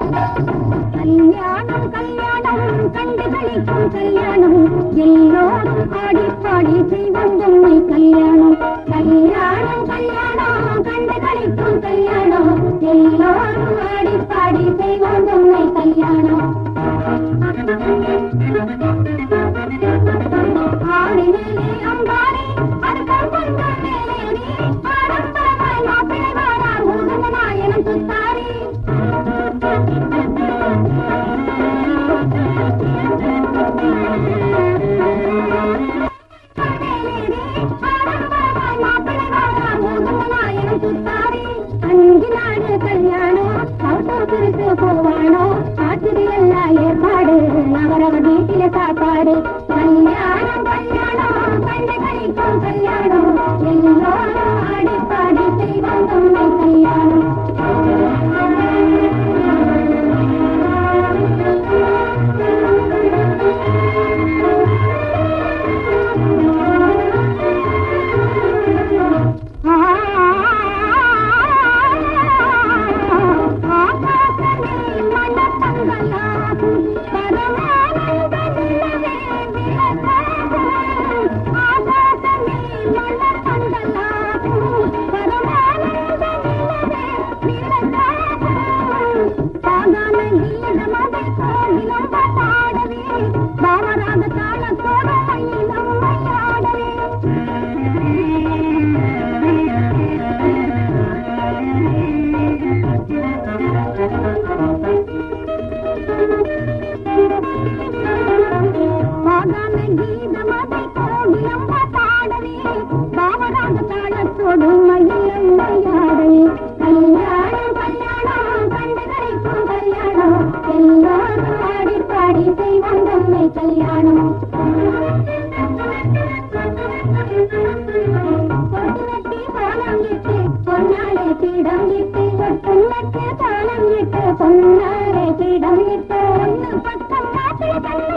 கல்யாணம் கல்யாணம் கண்டு கழிக்கும் கல்யாணம் எல்லோரும் ஆடி பாடி செய்வோம் பொம்மை கல்யாணம் கல்யாணம் கல்யாணம் கண்டு கழிக்கும் கல்யாணம் எல்லோரும் ஆடி பாடி செய்வோம் பொம்மை கல்யாணம் ஆடி மேலே அம்பாரி அறுக்கம் கொண்ட மேலேறி ஆடம்பரமாய் மாப்பிள்ளை வாரார் ஊர்வன நாயனம் சுத்தாரி அஞ்சு நாடு கல்யாணம் சவுத்தூருக்கு போவானோ ஆற்றுது எல்லாம் ஏற்பாடு அவரவர் வீட்டில சாப்பாடு கல்யாணம் கல்யாணம் கண்டு கழிக்கும் கல்யாணம் எல்லோரும் ஆடி பாடி செய்வோம் தொன்மை கல்யாணம் பாவராக தாளத்தோட மயிலம் ஆடவே பாதாள கீதமதை கோடியம் பாடவே பாவராக தாளத்தோடு மயிலம் விளையாடவே கல்யாணம் கல்யாணம் கண்டு கரைக்கும் கல்யாணம் எல்லாரும் ஆடி பாடி செய்வோம் பொம்மை கல்யாணம் பொட்டுனட்டி பாலம் இட்டு பொன்னாலே பீடம் இட்டு பொன்னக்கு தாளம் இட்டு பொன்னாலே பீடம் இட்டு ஒன்னு பக்கம் மாப்பிள்ளை கண்ணு